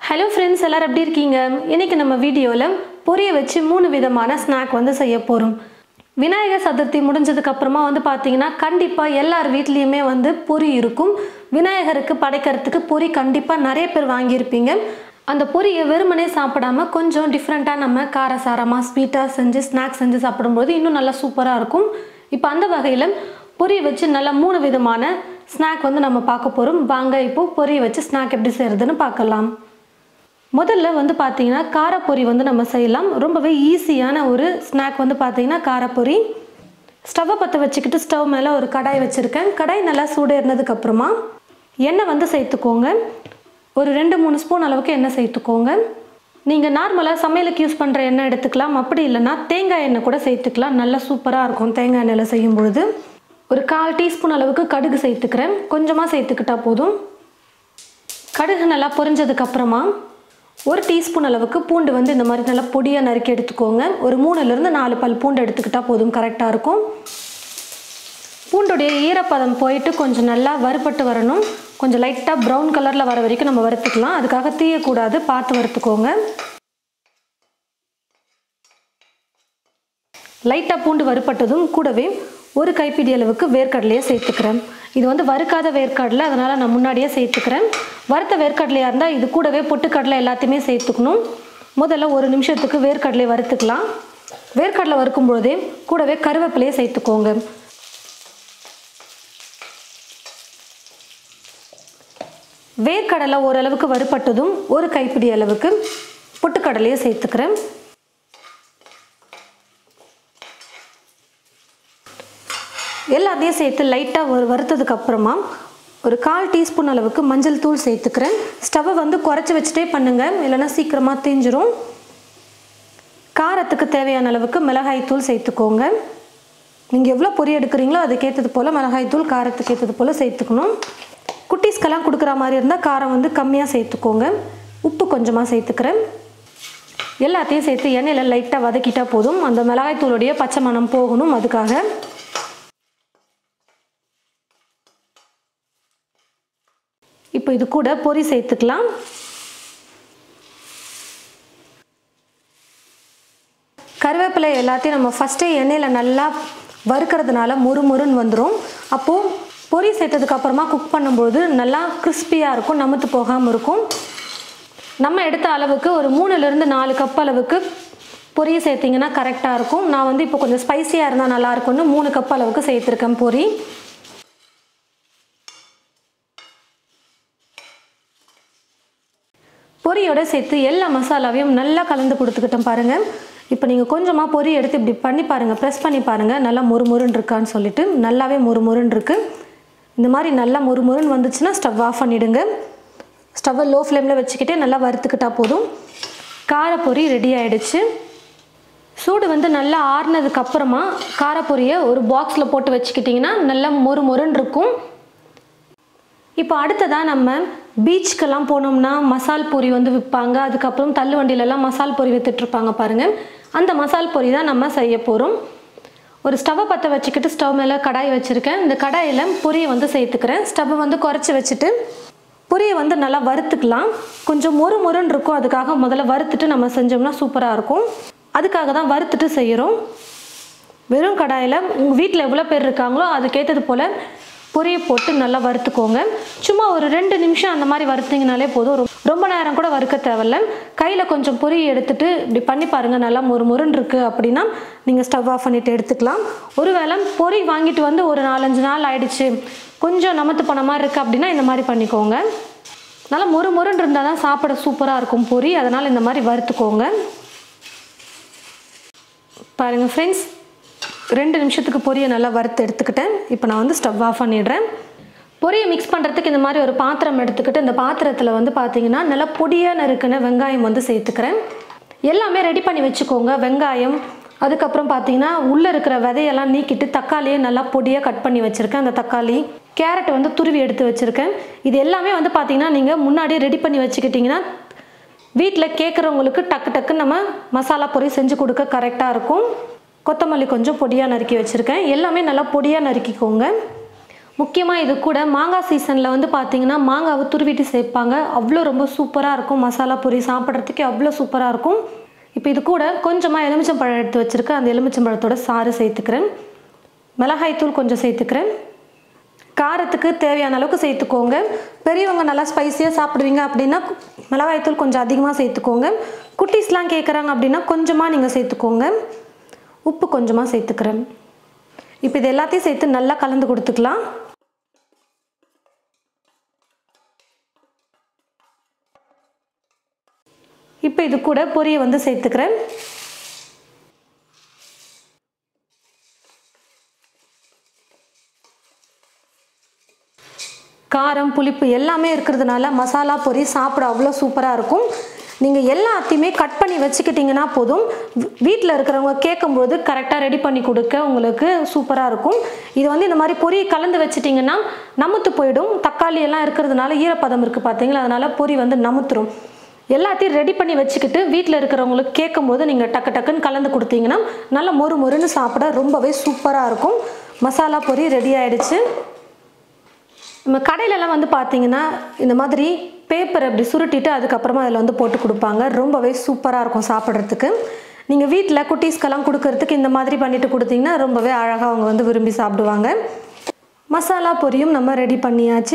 hello friends எல்லாரும் எப்படி இருக்கீங்க இன்னைக்கு நம்ம வீடியோவில் பொரிய வச்சு மூணு விதமான ஸ்நாக் வந்து செய்ய போகிறோம் விநாயகர் சதுர்த்தி முடிஞ்சதுக்கு அப்புறமா வந்து பார்த்தீங்கன்னா கண்டிப்பாக எல்லார் வீட்லேயுமே வந்து பொரி இருக்கும் விநாயகருக்கு படைக்கிறதுக்கு பொரி கண்டிப்பாக நிறைய பேர் வாங்கியிருப்பீங்க அந்த பொரியை வெறுமனே சாப்பிடாம கொஞ்சம் டிஃப்ரெண்ட்டாக நம்ம காரசாரமாக ஸ்வீட்டாக செஞ்சு ஸ்நாக்ஸ் செஞ்சு சாப்பிடும்போது இன்னும் நல்லா சூப்பராக இருக்கும் இப்போ அந்த வகையில் பொரி வச்சு நல்லா மூணு விதமான ஸ்நாக் வந்து நம்ம பார்க்க போகிறோம் வாங்க இப்போ பொரி வச்சு ஸ்நாக் எப்படி செய்கிறதுன்னு பார்க்கலாம் முதல்ல வந்து பார்த்தீங்கன்னா காரப்பொரி வந்து நம்ம செய்யலாம் ரொம்பவே ஈஸியான ஒரு ஸ்நாக் வந்து பார்த்தீங்கன்னா காரப்பொரி ஸ்டவ்வை பற்ற வச்சுக்கிட்டு ஸ்டவ் மேலே ஒரு கடாய் வச்சுருக்கேன் கடாய் நல்லா சூடேறினதுக்கு அப்புறமா எண்ணெய் வந்து சேர்த்துக்கோங்க ஒரு ரெண்டு மூணு ஸ்பூன் அளவுக்கு எண்ணெய் சேர்த்துக்கோங்க நீங்கள் நார்மலாக சமையலுக்கு யூஸ் பண்ணுற எண்ணெய் எடுத்துக்கலாம் அப்படி இல்லைன்னா தேங்காய் எண்ணெய் கூட சேர்த்துக்கலாம் நல்லா சூப்பராக இருக்கும் தேங்காய் எண்ணெயில் செய்யும் பொழுது ஒரு கால் டீஸ்பூன் அளவுக்கு கடுகு சேர்த்துக்கிறேன் கொஞ்சமாக சேர்த்துக்கிட்டா போதும் கடுகு நல்லா பொரிஞ்சதுக்கு அப்புறமா ஒரு டீஸ்பூன் அளவுக்கு பூண்டு வந்து இந்த மாதிரி நல்லா பொடியாக நறுக்கி எடுத்துக்கோங்க ஒரு மூணுலேருந்து நாலு பல் பூண்டு எடுத்துக்கிட்டால் போதும் கரெக்டாக இருக்கும் பூண்டுடைய ஈரப்பதம் போயிட்டு கொஞ்சம் நல்லா வறுபட்டு வரணும் கொஞ்சம் லைட்டாக ப்ரௌன் கலரில் வர வரைக்கும் நம்ம வறுத்துக்கலாம் அதுக்காக தீயக்கூடாது பார்த்து வறுத்துக்கோங்க லைட்டாக பூண்டு வறுப்பட்டதும் கூடவே ஒரு கைப்பிடி அளவுக்கு வேர்க்கடலையை சேர்த்துக்கிறேன் இது வந்து வறுக்காத வேர்க்கடலை அதனால் நான் முன்னாடியே சேர்த்துக்கிறேன் வறுத்த வேர்க்கடலையாக இருந்தால் இது கூடவே பொட்டுக்கடலை எல்லாத்தையுமே சேர்த்துக்கணும் முதல்ல ஒரு நிமிஷத்துக்கு வேர்க்கடலை வறுத்துக்கலாம் வேர்க்கடலை வறுக்கும் பொழுதே கூடவே கருவேப்பிலையை சேர்த்துக்கோங்க வேர்க்கடலை ஓரளவுக்கு வறுப்பட்டதும் ஒரு கைப்பிடி அளவுக்கு பொட்டுக்கடலையை சேர்த்துக்கிறேன் எல்லாத்தையும் சேர்த்து லைட்டாக ஒரு வறுத்ததுக்கு அப்புறமா ஒரு கால் டீஸ்பூன் அளவுக்கு மஞ்சள் தூள் சேர்த்துக்கிறேன் ஸ்டவ்வை வந்து குறைச்சி வச்சுட்டே பண்ணுங்கள் இல்லைன்னா சீக்கிரமாக தீஞ்சிரும் காரத்துக்கு தேவையான அளவுக்கு மிளகாய் தூள் சேர்த்துக்கோங்க நீங்கள் எவ்வளோ பொரி எடுக்கிறீங்களோ அதுக்கேற்றது போல் மிளகாய் தூள் காரத்துக்கு ஏற்றது போல் சேர்த்துக்கணும் குட்டீஸ்க்கெல்லாம் கொடுக்குற மாதிரி இருந்தால் காரம் வந்து கம்மியாக சேர்த்துக்கோங்க உப்பு கொஞ்சமாக சேர்த்துக்கிறேன் எல்லாத்தையும் சேர்த்து எண்ணெயில் லைட்டாக வதக்கிட்டால் போதும் அந்த மிளகாய் தூளுடைய பச்சை மணம் போகணும் அதுக்காக இப்போ இது கூட பொரி சேர்த்துக்கலாம் கருவேப்பிலை எல்லாத்தையும் நம்ம ஃபஸ்ட்டே எண்ணெயில் நல்லா வறுக்கிறதுனால முறுமுறுன்னு வந்துடும் அப்போது பொரி சேர்த்ததுக்கு அப்புறமா குக் பண்ணும்போது நல்லா கிறிஸ்பியாக இருக்கும் நமுத்து போகாமல் இருக்கும் நம்ம எடுத்த அளவுக்கு ஒரு மூணுலேருந்து நாலு கப் அளவுக்கு பொரி சேர்த்திங்கன்னா கரெக்டாக இருக்கும் நான் வந்து இப்போ கொஞ்சம் ஸ்பைசியாக இருந்தால் நல்லா இருக்கும்னு மூணு கப் அளவுக்கு சேர்த்துருக்கேன் பொரி பொரியோட சேர்த்து எல்லா மசாலாவையும் நல்லா கலந்து கொடுத்துக்கிட்டோம் பாருங்கள் இப்போ நீங்கள் கொஞ்சமாக பொரி எடுத்து இப்படி பண்ணி பாருங்கள் ப்ரெஸ் பண்ணி பாருங்கள் நல்லா முறுமுறுன்னு இருக்கான்னு சொல்லிட்டு நல்லாவே முறுமுறுன்னு இருக்குது இந்த மாதிரி நல்லா முறுமுறுன்னு வந்துச்சுன்னா ஸ்டவ் ஆஃப் பண்ணிவிடுங்க ஸ்டவ்வை லோ ஃப்ளேமில் வச்சுக்கிட்டே நல்லா வறுத்துக்கிட்டா போதும் காரப்பொரி ரெடி ஆகிடுச்சு சூடு வந்து நல்லா ஆறுனதுக்கு அப்புறமா காரப்பொரியை ஒரு பாக்ஸில் போட்டு வச்சுக்கிட்டிங்கன்னா நல்லா மொறு மொறுன்னு இருக்கும் இப்போ அடுத்ததாக நம்ம பீச்சுக்கெல்லாம் போனோம்னா மசால் பொரி வந்து விற்பாங்க அதுக்கப்புறம் தள்ளு வண்டியிலலாம் மசால் பொரி விற்றுட்ருப்பாங்க பாருங்கள் அந்த மசால் பொரி தான் நம்ம செய்ய போகிறோம் ஒரு ஸ்டவ்வை பற்ற வச்சுக்கிட்டு ஸ்டவ் மேலே கடாய் வச்சுருக்கேன் இந்த கடாயில் பொரியை வந்து சேர்த்துக்கிறேன் ஸ்டவ்வை வந்து குறைச்சி வச்சுட்டு பொரியை வந்து நல்லா வறுத்துக்கலாம் கொஞ்சம் மொறு மொறுன்னு இருக்கும் அதுக்காக முதல்ல வறுத்துட்டு நம்ம செஞ்சோம்னா சூப்பராக இருக்கும் அதுக்காக தான் வறுத்துட்டு செய்கிறோம் வெறும் கடாயில் உங்கள் வீட்டில் எவ்வளோ பேர் இருக்காங்களோ அதுக்கேற்றது போல் பொரியை போட்டு நல்லா வறுத்துக்கோங்க சும்மா ஒரு ரெண்டு நிமிஷம் அந்த மாதிரி வறுத்திங்கனாலே போதும் ரொம்ப நேரம் கூட வறுக்க தேவையில்ல கையில் கொஞ்சம் பொரி எடுத்துட்டு இப்படி பண்ணி பாருங்கள் நல்லா மொறு மொறுன்னு இருக்குது அப்படின்னா நீங்கள் ஸ்டவ் ஆஃப் பண்ணிவிட்டு எடுத்துக்கலாம் ஒருவேளை பொரி வாங்கிட்டு வந்து ஒரு நாலஞ்சு நாள் ஆயிடுச்சு கொஞ்சம் நமத்து போன மாதிரி இருக்குது அப்படின்னா இந்த மாதிரி பண்ணிக்கோங்க நல்லா மொறு மொறுன்னு இருந்தால் தான் சாப்பிட சூப்பராக இருக்கும் பொரி அதனால் இந்த மாதிரி வறுத்துக்கோங்க பாருங்கள் ஃப்ரெண்ட்ஸ் ரெண்டு நிமிஷத்துக்கு பொரியை நல்லா வறுத்து எடுத்துக்கிட்டேன் இப்போ நான் வந்து ஸ்டவ் ஆஃப் பண்ணிடுறேன் பொரியை மிக்ஸ் பண்ணுறதுக்கு இந்த மாதிரி ஒரு பாத்திரம் எடுத்துக்கிட்டு இந்த பாத்திரத்தில் வந்து பார்த்தீங்கன்னா நல்லா பொடியாக நறுக்கின வெங்காயம் வந்து சேர்த்துக்கிறேன் எல்லாமே ரெடி பண்ணி வச்சுக்கோங்க வெங்காயம் அதுக்கப்புறம் பார்த்தீங்கன்னா உள்ளே இருக்கிற விதையெல்லாம் நீக்கிட்டு தக்காளியை நல்லா பொடியாக கட் பண்ணி வச்சுருக்கேன் அந்த தக்காளி கேரட் வந்து துருவி எடுத்து வச்சுருக்கேன் இது எல்லாமே வந்து பார்த்தீங்கன்னா நீங்கள் முன்னாடியே ரெடி பண்ணி வச்சுக்கிட்டிங்கன்னா வீட்டில் கேட்குறவங்களுக்கு டக்கு டக்குன்னு நம்ம மசாலா பொரி செஞ்சு கொடுக்க கரெக்டாக இருக்கும் கொத்தமல்லி கொஞ்சம் பொடியாக நறுக்கி வச்சுருக்கேன் எல்லாமே நல்லா பொடியாக நறுக்கிக்கோங்க முக்கியமாக இது கூட மாங்காய் சீசனில் வந்து பார்த்தீங்கன்னா மாங்காவை துருவிட்டு சேர்ப்பாங்க அவ்வளோ ரொம்ப சூப்பராக இருக்கும் மசாலா பூரி சாப்பிட்றதுக்கே அவ்வளோ சூப்பராக இருக்கும் இப்போ இது கூட கொஞ்சமாக எலுமிச்சம்பழம் எடுத்து வச்சுருக்கேன் அந்த எலுமிச்சம்பழத்தோட சாறு சேர்த்துக்கிறேன் மிளகாய்த்தூள் கொஞ்சம் சேர்த்துக்கிறேன் காரத்துக்கு தேவையான அளவுக்கு சேர்த்துக்கோங்க பெரியவங்க நல்லா ஸ்பைஸியாக சாப்பிடுவீங்க அப்படின்னா மிளகாய்த்தூள் கொஞ்சம் அதிகமாக சேர்த்துக்கோங்க குட்டீஸ்லாம் கேட்குறாங்க அப்படின்னா கொஞ்சமாக நீங்கள் சேர்த்துக்கோங்க உப்பு கொஞ்சமாக சேர்த்துக்கிறேன் இப்போ இது எல்லாத்தையும் சேர்த்து நல்லா கலந்து கொடுத்துக்கலாம் இப்போ இது கூட பொரியை வந்து சேர்த்துக்கிறேன் காரம் புளிப்பு எல்லாமே இருக்கிறதுனால மசாலா பொரி சாப்பிட அவ்வளோ சூப்பராக இருக்கும் நீங்கள் எல்லாத்தையுமே கட் பண்ணி வச்சுக்கிட்டிங்கன்னா போதும் வீட்டில் இருக்கிறவங்க கேட்கும்போது கரெக்டாக ரெடி பண்ணி கொடுக்க உங்களுக்கு சூப்பராக இருக்கும் இது வந்து இந்த மாதிரி பொரி கலந்து வச்சிட்டிங்கன்னா நமுத்து போயிடும் தக்காளி எல்லாம் இருக்கிறதுனால ஈரப்பதம் இருக்குது பார்த்தீங்களா அதனால் பொரி வந்து நமுத்துரும் எல்லாத்தையும் ரெடி பண்ணி வச்சுக்கிட்டு வீட்டில் இருக்கிறவங்களுக்கு கேட்கும்போது நீங்கள் டக்கு டக்குன்னு கலந்து கொடுத்தீங்கன்னா நல்லா மொறு மொறுன்னு சாப்பிட ரொம்பவே சூப்பராக இருக்கும் மசாலா பொரி ரெடி ஆயிடுச்சு நம்ம கடையிலலாம் வந்து பார்த்தீங்கன்னா இந்த மாதிரி பேப்பர் அப்படி சுருட்டிட்டு அதுக்கப்புறமா அதில் வந்து போட்டு கொடுப்பாங்க ரொம்பவே சூப்பராக இருக்கும் சாப்பிட்றதுக்கு நீங்கள் வீட்டில் குட்டீஸ்க்கெல்லாம் கொடுக்கறதுக்கு இந்த மாதிரி பண்ணிட்டு கொடுத்தீங்கன்னா ரொம்பவே அழகாக அவங்க வந்து விரும்பி சாப்பிடுவாங்க மசாலா பொரியும் நம்ம ரெடி பண்ணியாச்சு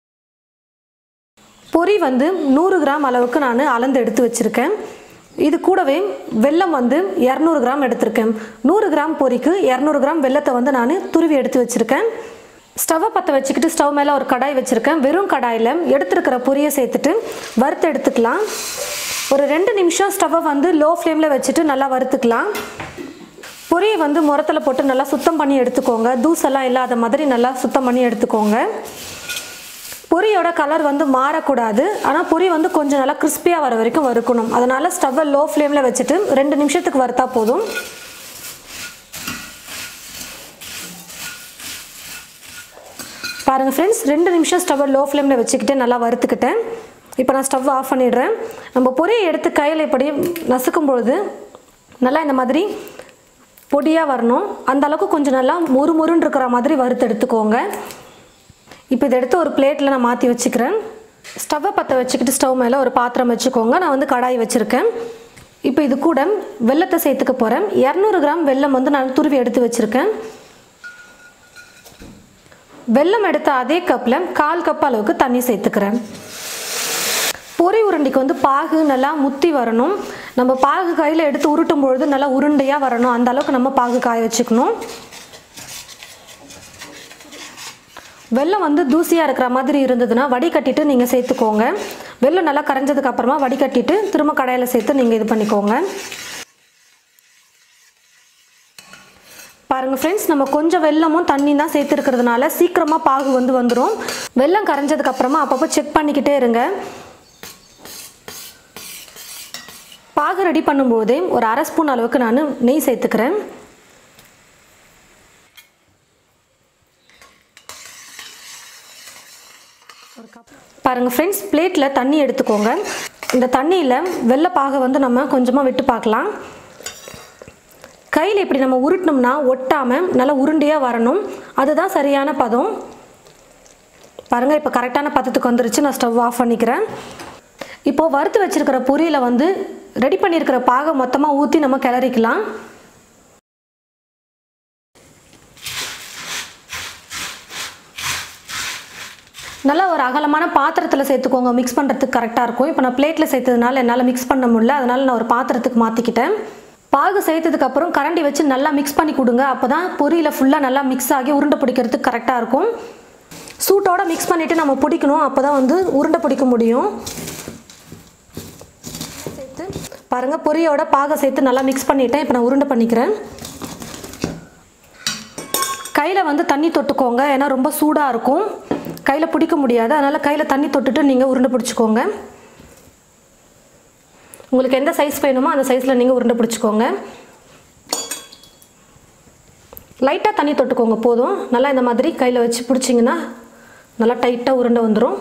பொரி வந்து நூறு கிராம் அளவுக்கு நான் அளந்து எடுத்து வச்சுருக்கேன் இது கூடவே வெல்லம் வந்து இரநூறு கிராம் எடுத்திருக்கேன் நூறு கிராம் பொரிக்கு இரநூறு கிராம் வெல்லத்தை வந்து நான் துருவி எடுத்து வச்சுருக்கேன் ஸ்டவ்வை பற்ற வச்சுக்கிட்டு ஸ்டவ் மேலே ஒரு கடாய் வச்சுருக்கேன் வெறும் கடாயில் எடுத்துருக்கிற பொரியை சேர்த்துட்டு வறுத்து எடுத்துக்கலாம் ஒரு ரெண்டு நிமிஷம் ஸ்டவ்வை வந்து லோ ஃப்ளேமில் வச்சுட்டு நல்லா வறுத்துக்கலாம் பொரியை வந்து முரத்தில் போட்டு நல்லா சுத்தம் பண்ணி எடுத்துக்கோங்க தூசெல்லாம் இல்லாத மாதிரி நல்லா சுத்தம் பண்ணி எடுத்துக்கோங்க பொரியோட கலர் வந்து மாறக்கூடாது ஆனால் பொரி வந்து கொஞ்சம் நல்லா கிறிஸ்பியாக வர வரைக்கும் வறுக்கணும் அதனால் ஸ்டவ்வை லோ ஃப்ளேமில் வச்சுட்டு ரெண்டு நிமிஷத்துக்கு வறுத்தா போதும் பாருங்கள் ஃப்ரெண்ட்ஸ் ரெண்டு நிமிஷம் ஸ்டவ்வை லோ ஃப்ளேமில் வச்சுக்கிட்டு நல்லா வறுத்துக்கிட்டேன் இப்போ நான் ஸ்டவ் ஆஃப் பண்ணிடுறேன் நம்ம பொரியை எடுத்து கையில் இப்படி நசுக்கும் பொழுது நல்லா இந்த மாதிரி பொடியாக வரணும் அந்த அளவுக்கு கொஞ்சம் நல்லா மொறு மொறுன்னு இருக்கிற மாதிரி வறுத்து எடுத்துக்கோங்க இப்போ இதை எடுத்து ஒரு பிளேட்டில் நான் மாற்றி வச்சுக்கிறேன் ஸ்டவ்வை பற்ற வச்சுக்கிட்டு ஸ்டவ் மேலே ஒரு பாத்திரம் வச்சுக்கோங்க நான் வந்து கடாய் வச்சுருக்கேன் இப்போ இது கூட வெள்ளத்தை சேர்த்துக்க போகிறேன் இரநூறு கிராம் வெல்லம் வந்து நான் துருவி எடுத்து வச்சுருக்கேன் வெல்லம் எடுத்த அதே கப்பில் கால் கப் அளவுக்கு தண்ணி சேர்த்துக்கிறேன் பொரி உருண்டைக்கு வந்து பாகு நல்லா முத்தி வரணும் நம்ம பாகு கையில் எடுத்து உருட்டும் பொழுது நல்லா உருண்டையாக வரணும் அந்த அளவுக்கு நம்ம பாகு காய வச்சுக்கணும் வெள்ளம் வந்து தூசியாக இருக்கிற மாதிரி இருந்ததுன்னா வடிகட்டிட்டு நீங்கள் சேர்த்துக்கோங்க வெள்ளம் நல்லா கரைஞ்சதுக்கு அப்புறமா வடிகட்டிட்டு திரும்ப கடையில் சேர்த்து நீங்கள் இது பண்ணிக்கோங்க பாருங்கள் ஃப்ரெண்ட்ஸ் நம்ம கொஞ்சம் வெள்ளமும் தண்ணி தான் சேர்த்துருக்கிறதுனால சீக்கிரமாக பாகு வந்து வந்துடும் வெள்ளம் கரைஞ்சதுக்கு அப்புறமா அப்பப்போ செக் பண்ணிக்கிட்டே இருங்க பாகு ரெடி பண்ணும்போதே ஒரு அரை ஸ்பூன் அளவுக்கு நான் நெய் சேர்த்துக்கிறேன் பாருங்கள் ஃப்ரெண்ட்ஸ் பிளேட்டில் தண்ணி எடுத்துக்கோங்க இந்த தண்ணியில் வெள்ளைப்பாகை வந்து நம்ம கொஞ்சமாக விட்டு பார்க்கலாம் கையில் இப்படி நம்ம உருட்டினோம்னா ஒட்டாமல் நல்லா உருண்டையாக வரணும் அதுதான் சரியான பதம் பாருங்கள் இப்போ கரெக்டான பதத்துக்கு வந்துருச்சு நான் ஸ்டவ் ஆஃப் பண்ணிக்கிறேன் இப்போது வறுத்து வச்சுருக்கிற பொரியில் வந்து ரெடி பண்ணியிருக்கிற பாகை மொத்தமாக ஊற்றி நம்ம கிளறிக்கலாம் நல்லா ஒரு அகலமான பாத்திரத்தில் சேர்த்துக்கோங்க மிக்ஸ் பண்ணுறதுக்கு கரெக்டாக இருக்கும் இப்போ நான் பிளேட்டில் சேர்த்ததுனால என்னால் மிக்ஸ் பண்ண முடியல அதனால் நான் ஒரு பாத்திரத்துக்கு மாற்றிக்கிட்டேன் பாகு சேர்த்ததுக்கப்புறம் கரண்டி வச்சு நல்லா மிக்ஸ் பண்ணி கொடுங்க அப்போ தான் பொரியில் ஃபுல்லாக நல்லா மிக்ஸ் ஆகி உருண்டை பிடிக்கிறதுக்கு கரெக்டாக இருக்கும் சூட்டோட மிக்ஸ் பண்ணிவிட்டு நம்ம பிடிக்கணும் அப்போ தான் வந்து உருண்டை பிடிக்க முடியும் சேர்த்து பாருங்கள் பொரியோட பாகை சேர்த்து நல்லா மிக்ஸ் பண்ணிட்டேன் இப்போ நான் உருண்டை பண்ணிக்கிறேன் கையில் வந்து தண்ணி தொட்டுக்கோங்க ஏன்னா ரொம்ப சூடாக இருக்கும் கையில் பிடிக்க முடியாது அதனால் கையில் தண்ணி தொட்டுட்டு நீங்கள் உருண்டை பிடிச்சிக்கோங்க உங்களுக்கு எந்த சைஸ் வேணுமோ அந்த சைஸில் நீங்கள் உருண்டை பிடிச்சிக்கோங்க லைட்டாக தண்ணி தொட்டுக்கோங்க போதும் நல்லா இந்த மாதிரி கையில் வச்சு பிடிச்சிங்கன்னா நல்லா டைட்டாக உருண்டை வந்துடும்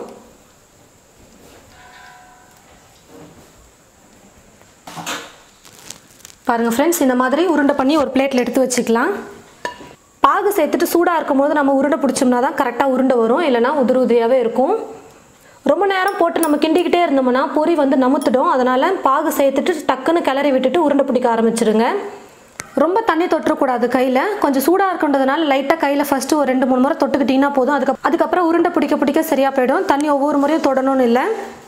பாருங்கள் ஃப்ரெண்ட்ஸ் இந்த மாதிரி உருண்டை பண்ணி ஒரு பிளேட்டில் எடுத்து வச்சுக்கலாம் பாகு சேர்த்துட்டு சூடாக இருக்கும்போது நம்ம உருண்டை பிடிச்சோம்னா தான் கரெக்டாக உருண்டை வரும் இல்லைனா உதிரி உதிரியாகவே இருக்கும் ரொம்ப நேரம் போட்டு நம்ம கிண்டிக்கிட்டே இருந்தோம்னா பொரி வந்து நமுத்துடும் அதனால் பாகு சேர்த்துட்டு டக்குன்னு கிளறி விட்டுட்டு உருண்டை பிடிக்க ஆரம்பிச்சிடுங்க ரொம்ப தண்ணி தொட்டுறக்கூடாது கையில் கொஞ்சம் சூடாக இருக்குன்றதுனால லைட்டாக கையில் ஃபஸ்ட்டு ஒரு ரெண்டு மூணு முறை தொட்டுக்கிட்டிங்கன்னா போதும் அதுக்கு அதுக்கப்புறம் உருண்டை பிடிக்க பிடிக்க சரியாக போயிடும் தண்ணி ஒவ்வொரு முறையும் தொடணும்னு இல்லை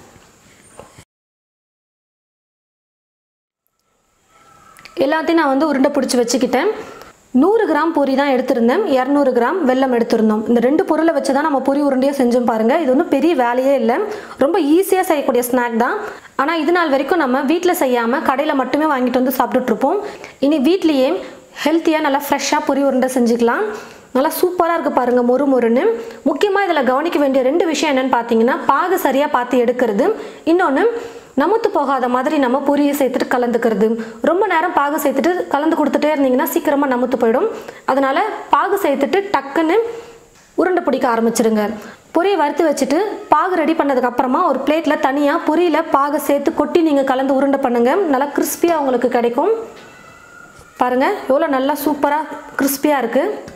எல்லாத்தையும் நான் வந்து உருண்டை பிடிச்சி வச்சுக்கிட்டேன் நூறு கிராம் பொரி தான் எடுத்திருந்தேன் இரநூறு கிராம் வெல்லம் எடுத்திருந்தோம் இந்த ரெண்டு பொருளை வச்சு தான் நம்ம பொரி உருண்டையாக செஞ்சோம் பாருங்கள் இது ஒன்றும் பெரிய வேலையே இல்லை ரொம்ப ஈஸியாக செய்யக்கூடிய ஸ்நாக் தான் ஆனால் இது நாள் வரைக்கும் நம்ம வீட்டில் செய்யாமல் கடையில் மட்டுமே வாங்கிட்டு வந்து சாப்பிட்டுட்ருப்போம் இனி வீட்லேயே ஹெல்த்தியாக நல்லா ஃப்ரெஷ்ஷாக பொரி உருண்டை செஞ்சுக்கலாம் நல்லா சூப்பராக இருக்குது பாருங்கள் மொறு மொறுன்னு முக்கியமாக இதில் கவனிக்க வேண்டிய ரெண்டு விஷயம் என்னென்னு பார்த்தீங்கன்னா பாகு சரியாக பார்த்து எடுக்கிறது இன்னொன்று நமுத்து போகாத மாதிரி நம்ம பொரியை சேர்த்துட்டு கலந்துக்கிறது ரொம்ப நேரம் பாகு சேர்த்துட்டு கலந்து கொடுத்துட்டே இருந்தீங்கன்னா சீக்கிரமாக நமுத்து போயிடும் அதனால் பாகு சேர்த்துட்டு டக்குன்னு உருண்டை பிடிக்க ஆரம்பிச்சிடுங்க பொரியை வறுத்து வச்சுட்டு பாகு ரெடி பண்ணதுக்கு அப்புறமா ஒரு பிளேட்டில் தனியாக பொரியில் பாகை சேர்த்து கொட்டி நீங்கள் கலந்து உருண்டை பண்ணுங்கள் நல்லா கிறிஸ்பியாக உங்களுக்கு கிடைக்கும் பாருங்கள் எவ்வளோ நல்லா சூப்பராக கிறிஸ்பியாக இருக்குது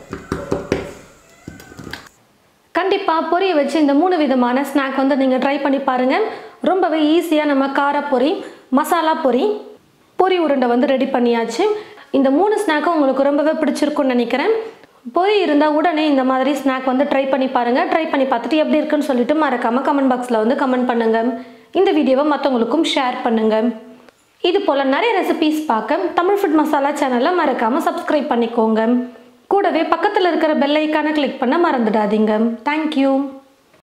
கண்டிப்பாக பொரியை வச்சு இந்த மூணு விதமான ஸ்நாக் வந்து நீங்கள் ட்ரை பண்ணி பாருங்கள் ரொம்பவே ஈஸியாக நம்ம காரப்பொரி மசாலா பொரி பொரி உருண்டை வந்து ரெடி பண்ணியாச்சு இந்த மூணு ஸ்நாக்கும் உங்களுக்கு ரொம்பவே பிடிச்சிருக்கும்னு நினைக்கிறேன் பொரி இருந்தால் உடனே இந்த மாதிரி ஸ்நாக் வந்து ட்ரை பண்ணி பாருங்கள் ட்ரை பண்ணி பார்த்துட்டு எப்படி இருக்குன்னு சொல்லிட்டு மறக்காமல் கமெண்ட் பாக்ஸில் வந்து கமெண்ட் பண்ணுங்கள் இந்த வீடியோவை மற்றவங்களுக்கும் ஷேர் பண்ணுங்கள் இது போல் நிறைய ரெசிபீஸ் பார்க்க தமிழ் ஃபுட் மசாலா சேனலை மறக்காமல் சப்ஸ்கிரைப் பண்ணிக்கோங்க கூடவே பக்கத்தில் இருக்கிற பெல் ஐக்கானை கிளிக் பண்ண மறந்துடாதீங்க தேங்க்யூ